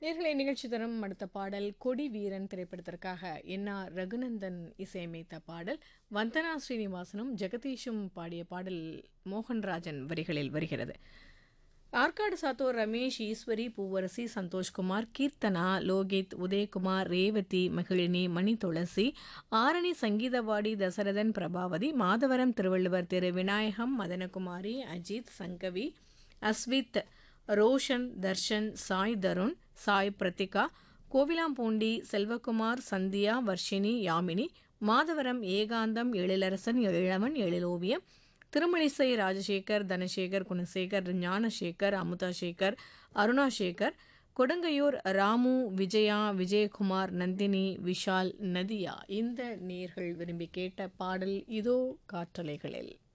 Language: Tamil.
நேர்களை நிகழ்ச்சி தரும் அடுத்த பாடல் கொடி வீரன் திரைப்படத்திற்காக என் ஆர் ரகுநந்தன் இசையமைத்த பாடல் வந்தனா ஸ்ரீனிவாசனும் ஜெகதீஷும் பாடிய பாடல் மோகன்ராஜன் வரிகளில் வருகிறது ஆற்காடு சாத்தூர் ரமேஷ் ஈஸ்வரி பூவரசி சந்தோஷ்குமார் கீர்த்தனா லோகித் உதயகுமார் ரேவதி மகிழினி மணி துளசி ஆரணி சங்கீதவாடி தசரதன் பிரபாவதி மாதவரம் திருவள்ளுவர் திரு விநாயகம் மதனகுமாரி அஜித் சங்கவி அஸ்வித் ரோஷன் தர்ஷன் சாய் தருண் சாய் பிரத்திகா கோவிலாம்பூண்டி செல்வகுமார் சந்தியா வர்ஷினி யாமினி மாதவரம் ஏகாந்தம் எழிலரசன் எழிலவன் எழிலோவியம் திருமணிசை ராஜசேகர் தனசேகர் குணசேகர் ஞானசேகர் அமுதாசேகர் அருணாசேகர் கொடுங்கையூர் ராமு விஜயா விஜயகுமார் நந்தினி விஷால் நதியா இந்த நேர்கள் விரும்பி கேட்ட பாடல் இதோ காற்றலைகளில்